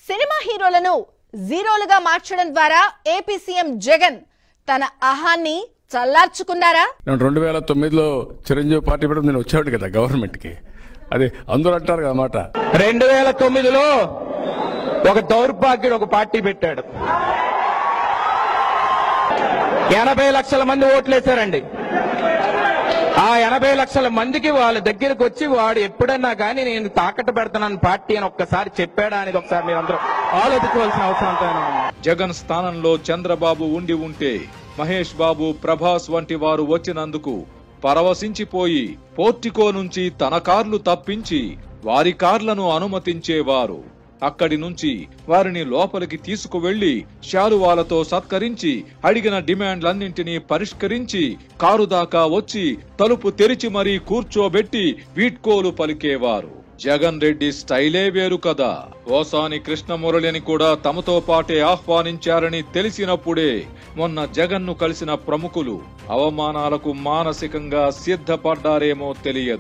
Cinema హీరోలను జీరోలుగా మార్చడం ద్వారా AP CM Jagan తన అహాన్ని చల్లార్చుకున్నారా నేను రెండు వేల తొమ్మిదిలో చిరంజీవి పార్టీ పెట్టడం నేను వచ్చేవాడు కదా గవర్నమెంట్ కి అది అందరూ అంటారు కదా మాట రెండు వేల తొమ్మిదిలో ఒక దౌర్భాగ్యుడు ఒక పార్టీ పెట్టాడు ఎనభై లక్షల మంది ఓట్లేశారండి ఆ ఎనభై లక్షల మందికి వాళ్ళ దగ్గరకు వచ్చి వాడు ఎప్పుడన్నా కానీ నేను తాకట్టు పెడతానని పార్టీ అని ఒక్కసారి చెప్పాడా అనేది ఒకసారి మీరు అందరూ ఆలోచించవలసిన అవసరం ఎంతైనా ఉంది. జగన్ స్థానంలో చంద్రబాబు ఉండి ఉంటే మహేష్ బాబు ప్రభాస్ వంటి వారు వచ్చినందుకు పరవశించిపోయి పోర్టికో నుంచి తన కార్లు తప్పించి వారి కార్లను అనుమతించేవారు అక్కడి నుంచి వారిని లోపలికి తీసుకువెళ్లి శాలువాలతో సత్కరించి అడిగిన డిమాండ్లన్నింటినీ పరిష్కరించి కారు దాకా వచ్చి తలుపు తెరిచి మరీ కూర్చోబెట్టి వీడ్కోలు పలికేవారు జగన్ రెడ్డి స్టైలే వేరు కదా ఓసాని కృష్ణమురళిని కూడా తమతో పాటే ఆహ్వానించారని తెలిసినప్పుడే మొన్న జగన్ ను కలిసిన ప్రముఖులు అవమానాలకు మానసికంగా సిద్ధపడ్డారేమో తెలియదు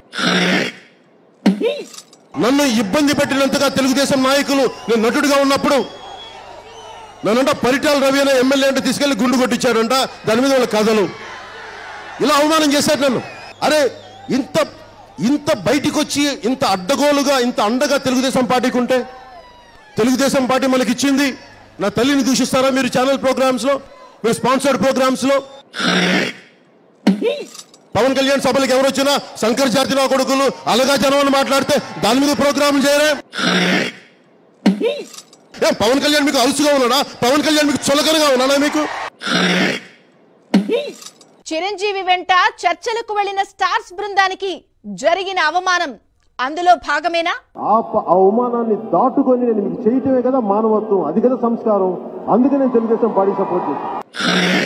నన్ను ఇబ్బంది పెట్టినంతగా తెలుగుదేశం నాయకులు నేను నటుడిగా ఉన్నప్పుడు నన్నంట పరిటాల రవి అనే ఎమ్మెల్యే అంటే తీసుకెళ్లి గుండు కొట్టించాడంట దాని మీద వాళ్ళ కథలు ఇలా అవమానం చేశారు నన్ను అరే ఇంత ఇంత బయటికి వచ్చి ఇంత అడ్డగోలుగా ఇంత అండగా తెలుగుదేశం పార్టీకి ఉంటే తెలుగుదేశం పార్టీ మనకి ఇచ్చింది నా తల్లిని దూషిస్తారా మీరు ఛానల్ ప్రోగ్రామ్స్ లో మీరు స్పాన్సర్డ్ ప్రోగ్రామ్స్ లో పవన్ కళ్యాణ్ సభలకు ఎవరు వచ్చినా శంకర్ జాతి నా కొడుకులు అలగా జనం అని మాట్లాడితే దాని మీద ప్రోగ్రాంలు చేయరే ఏ, పవన్ కళ్యాణ్ మీకు అలుసుగా ఉన్నాడా పవన్ కళ్యాణ్ మీకు చులకనగా ఉన్నాడా మీకు చిరంజీవి వెంట చర్చలకు వెళ్లిన స్టార్స్ బృందానికి జరిగిన అవమానం అందులో భాగమేనా ఆ ప- ఆ అవమానాన్ని దాటుకొని నేను మీకు చేయటమే కదా మానవత్వం అది కదా సంస్కారం అందుకే నేను తెలుగుదేశం పార్టీ సపోర్ట్ చేశాను